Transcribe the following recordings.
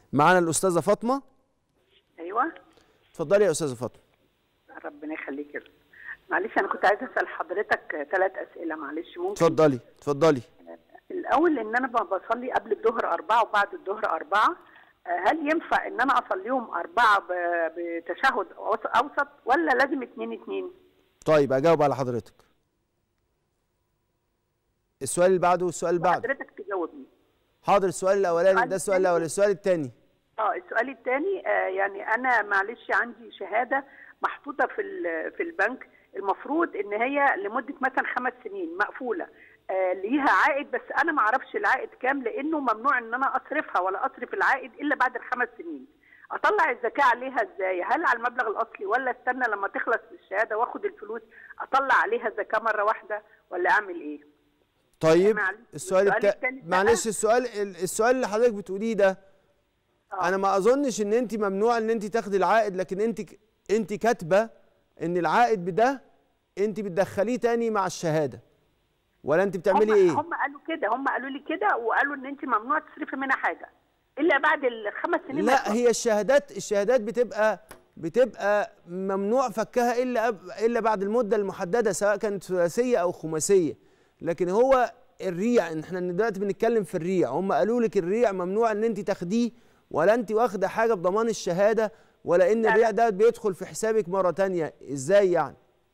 معانا الاستاذه فاطمه ايوه اتفضلي يا استاذه فاطمه ربنا يخليك يا رب. معلش انا كنت عايزه اسال حضرتك ثلاث اسئله معلش ممكن اتفضلي اتفضلي الاول ان انا ب- بصلي قبل الظهر اربعه وبعد الظهر اربعه آه، هل ينفع ان انا اصليهم اربعه ب- بتشهد أوس- اوسط ولا لازم اتنين اتنين؟ طيب اجاوب على حضرتك السؤال اللي بعده والسؤال اللي بعده حضرتك تجاوبني. حاضر السؤال الاولاني السؤال ده السؤال التاني. الاولاني السؤال الثاني اه السؤال الثاني آه يعني انا معلش عندي شهاده محطوطه في ال- في البنك المفروض ان هي لمده مثلا خمس سنين مقفوله آه ليها عائد بس انا ما اعرفش العائد كام لانه ممنوع ان انا اصرفها ولا اصرف العائد الا بعد الخمس سنين اطلع الزكاه عليها ازاي هل على المبلغ الاصلي ولا استنى لما تخلص الشهاده واخد الفلوس اطلع عليها زكاه مره واحده ولا اعمل ايه طيب معلش. السؤال السؤال التا... التاني بقى. معلش السؤال السؤال اللي حضرتك بتقوليه ده آه. انا ما اظنش ان انت ممنوع ان انت تاخدي العائد لكن انت ك- انت كاتبه ان العائد بده انت بتدخليه تاني مع الشهاده ولا انت بتعملي هم ايه هم قالوا كده هم قالوا لي كده وقالوا ان انت ممنوع تصرفي منها حاجه الا بعد الخمس سنين ما لا يخلص. هي الشهادات الشهادات بتبقى بتبقى ممنوع فكها الا أب- الا بعد المده المحدده سواء كانت ثلاثيه او خماسيه لكن هو الريع إن احنا دلوقتي بنتكلم في الريع هم قالوا لك الريع ممنوع ان انت تاخديه ولا انت واخده حاجه بضمان الشهاده ولا ان لا، لا. الريع ده بيدخل في حسابك مره تانية ازاي يعني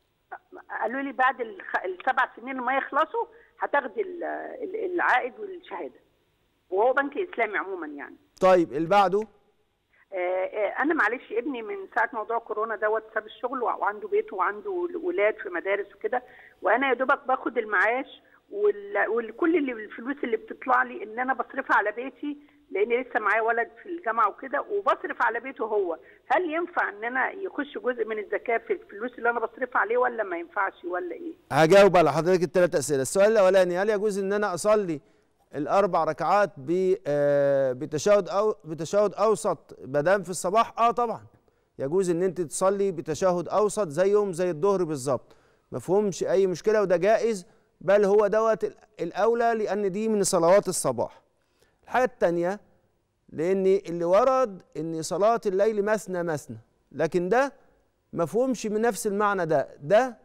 قالوا لي بعد الخ... السبع سنين ما يخلصوا هتاخدي ال- ال- العائد والشهاده وهو بنك اسلامي عموما يعني طيب اللي بعده آه، آه، انا معلش ابني من ساعه موضوع كورونا دوت ساب الشغل وع- وعنده بيت وعنده ولاد في مدارس وكده وانا يا دوبك باخد المعاش وال- وكل اللي الفلوس اللي بتطلع لي ان انا بصرفها على بيتي لان لسه معايا ولد في الجامعه وكده وبصرف على بيته هو هل ينفع ان انا يخش جزء من الزكاه في الفلوس اللي انا بصرفها عليه ولا ما ينفعش ولا ايه هجاوب على حضرتك الثلاث اسئله السؤال الاولاني هل يجوز ان انا اصلي الاربع ركعات ب- آه، بتشهد او بتشهد اوسط ما دام في الصباح اه طبعا يجوز ان انت تصلي بتشهد اوسط زيهم زي الظهر بالظبط ما فيهمش اي مشكله وده جائز بل هو دوت ال- الاولى لان دي من صلوات الصباح الحاجه الثانيه لان اللي ورد ان صلاه الليل مثنى مثنى لكن ده ما فيهمش من نفس المعنى ده ده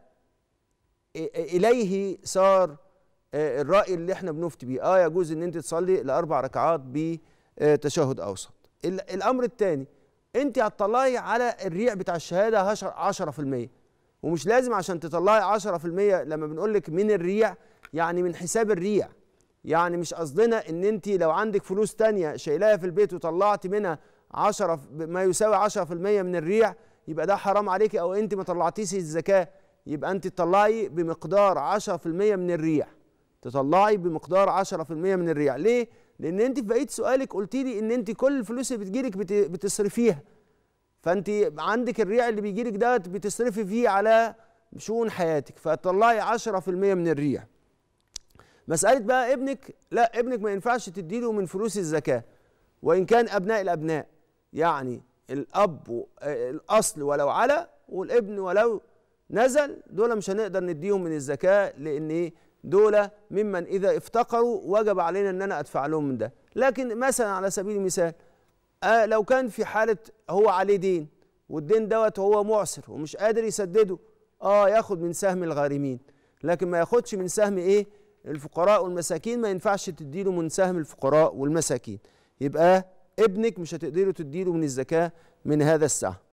اليه صار آه، الراي اللي احنا بنفتي بيه اه يجوز ان انت تصلي الاربع ركعات بتشهد اوسط ال- الامر الثاني انت هتطلعي على الريع بتاع الشهاده 10 10% ومش لازم عشان تطلعي 10% لما بنقول لك من الريع يعني من حساب الريع يعني مش قصدنا ان انت لو عندك فلوس تانية شايلاها في البيت وطلعت منها 10 ف- ما يساوي 10% من الريع يبقى ده حرام عليكي او انت ما طلعتيش الزكاه يبقى انت تطلعي بمقدار 10% من الريع تطلعي بمقدار 10% من الريع ليه لان انت في بقيه سؤالك قلت لي ان انت كل الفلوس اللي بتجيلك بت- بتصرفيها فانت عندك الريع اللي بيجيلك ده بتصرفي فيه على شؤون حياتك فتطلعي 10% من الريع مسألة بقى ابنك لا ابنك ما ينفعش تديله من فلوس الزكاة وإن كان أبناء الأبناء يعني الأب و- آه، الأصل ولو على والابن ولو نزل دول مش هنقدر نديهم من الزكاة لأن إيه؟ دول ممن إذا افتقروا وجب علينا إن أنا أدفع لهم من ده لكن مثلا على سبيل المثال آه لو كان في حالة هو عليه دين والدين دوت هو معسر ومش قادر يسدده اه ياخد من سهم الغارمين لكن ما ياخدش من سهم ايه الفقراء والمساكين ما ينفعش تديله من سهم الفقراء والمساكين يبقى ابنك مش هتقدروا تديله من الزكاة من هذا السهم